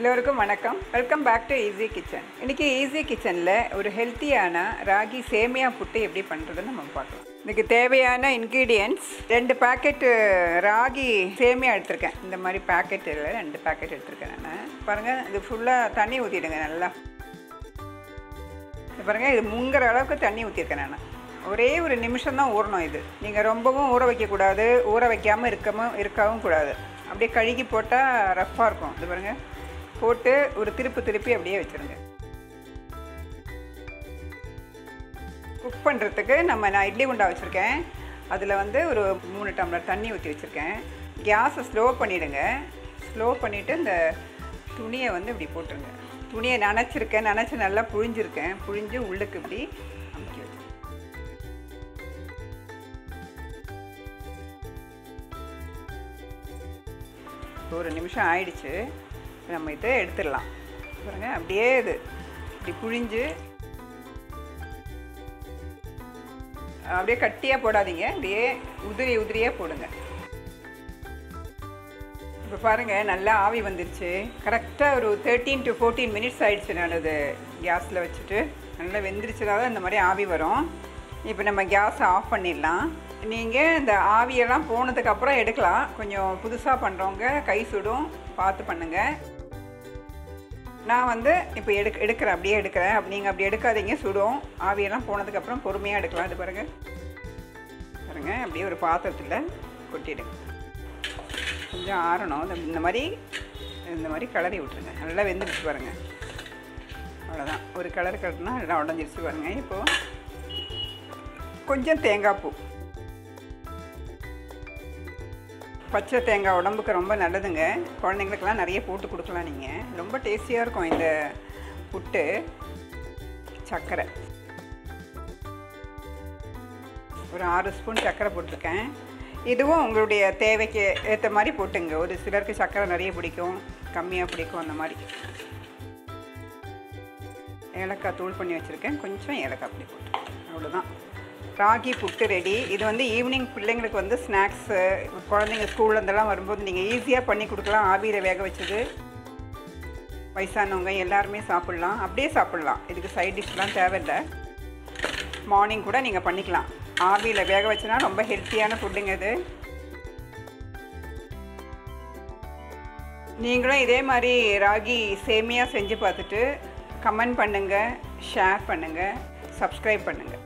எல்லோருக்கும் வணக்கம் welcome back to easy kitchen இன்னைக்கு ஈஸி கிச்சனில் ஒரு ஹெல்த்தியான ராகி சேமியா புட்டு எப்படி பண்ணுறதுன்னு நம்ம பார்க்கலாம் இதுக்கு தேவையான இன்க்ரீடியன்ட்ஸ் ரெண்டு பேக்கெட்டு ராகி சேமியா எடுத்திருக்கேன் இந்த மாதிரி பேக்கெட்டில் ரெண்டு பேக்கெட் எடுத்திருக்கேன் நான் பாருங்கள் இது ஃபுல்லாக தண்ணி ஊற்றிடுங்க நல்லா இது பாருங்கள் இது முங்குற அளவுக்கு தண்ணி ஊற்றிருக்கேன் நான் ஒரே ஒரு நிமிஷம் தான் ஊறணும் இது நீங்கள் ரொம்பவும் ஊற வைக்கக்கூடாது ஊற வைக்காமல் இருக்கவும் இருக்கவும் கூடாது அப்படியே கழுகி போட்டால் ரஃப்பாக இருக்கும் இது பாருங்கள் போட்டு ஒரு திருப்பு திருப்பி அப்படியே வச்சுருங்க குக் பண்ணுறதுக்கு நம்ம நான் இட்லி குண்டா வச்சுருக்கேன் அதில் வந்து ஒரு மூணு டம்ளர் தண்ணி ஊற்றி வச்சுருக்கேன் கேஸை ஸ்லோ பண்ணிவிடுங்க ஸ்லோ பண்ணிவிட்டு இந்த துணியை வந்து இப்படி போட்டுருங்க துணியை நனைச்சிருக்கேன் நனைச்சி நல்லா புழிஞ்சிருக்கேன் புழிஞ்சு உள்ளுக்கு இப்படி அமுக்கி வச்சு ஒரு நிமிஷம் ஆயிடுச்சு நம்ம இதை எடுத்துடலாம் பாருங்க அப்படியே இது இப்படி புழிஞ்சு அப்படியே கட்டியாக போடாதீங்க அப்படியே உதிரி உதிரியாக போடுங்க இப்போ பாருங்கள் நல்லா ஆவி வந்துருச்சு கரெக்டாக ஒரு தேர்ட்டீன் டு ஃபோர்டீன் மினிட்ஸ் ஆயிடுச்சு நான் அது கேஸில் வச்சுட்டு நல்லா வெந்துருச்சுனா தான் இந்த மாதிரி ஆவி வரும் இப்போ நம்ம கேஸை ஆஃப் பண்ணிடலாம் நீங்கள் இந்த ஆவியெல்லாம் போனதுக்கப்புறம் எடுக்கலாம் கொஞ்சம் புதுசாக பண்ணுறவங்க கை சுடும் பார்த்து பண்ணுங்கள் நான் வந்து இப்போ எடுக்க எடுக்கிறேன் அப்படியே எடுக்கிறேன் அப்படி நீங்கள் அப்படி எடுக்காதீங்க சுடும் ஆவியெல்லாம் போனதுக்கப்புறம் பொறுமையாக எடுக்கலாம் இது பாருங்கள் பாருங்கள் அப்படியே ஒரு பாத்திரத்தில் கொட்டிடுங்க கொஞ்சம் ஆறணும் இந்த இந்த மாதிரி இந்த மாதிரி கிளறி விட்ருங்க நல்லா வெந்துருச்சு பாருங்கள் அவ்வளோதான் ஒரு கலர் கலர்னா நல்லா உடஞ்சிருச்சு பாருங்கள் இப்போது கொஞ்சம் தேங்காய் பூ பச்சை தேங்காய் உடம்புக்கு ரொம்ப நல்லதுங்க குழந்தைங்களுக்கெல்லாம் நிறைய போட்டு கொடுக்கலாம் நீங்கள் ரொம்ப டேஸ்டியாக இருக்கும் இந்த புட்டு சர்க்கரை ஒரு ஆறு ஸ்பூன் சர்க்கரை போட்டிருக்கேன் இதுவும் உங்களுடைய தேவைக்கு ஏற்ற மாதிரி போட்டுங்க ஒரு சிலருக்கு சர்க்கரை நிறைய பிடிக்கும் கம்மியாக பிடிக்கும் அந்த மாதிரி ஏலக்காய் தூள் பண்ணி வச்சுருக்கேன் கொஞ்சம் ஏலக்காய் பொடி போட்டு அவ்வளோதான் ராகி புட்டு ரெடி இது வந்து ஈவினிங் பிள்ளைங்களுக்கு வந்து ஸ்நாக்ஸு குழந்தைங்க ஸ்கூல்லேருந்தெல்லாம் வரும்போது நீங்கள் ஈஸியாக பண்ணி கொடுக்கலாம் ஆவியில் வேக வச்சது வயசானவங்க எல்லாருமே சாப்பிட்லாம் அப்படியே சாப்பிட்லாம் இதுக்கு சைட் டிஷ்லாம் தேவையில்லை மார்னிங் கூட நீங்கள் பண்ணிக்கலாம் ஆவியில் வேக வச்சுனா ரொம்ப ஹெல்த்தியான ஃபுட்டுங்க இது நீங்களும் இதே மாதிரி ராகி சேமியா செஞ்சு பார்த்துட்டு கமெண்ட் பண்ணுங்கள் ஷேர் பண்ணுங்கள் சப்ஸ்கிரைப் பண்ணுங்கள்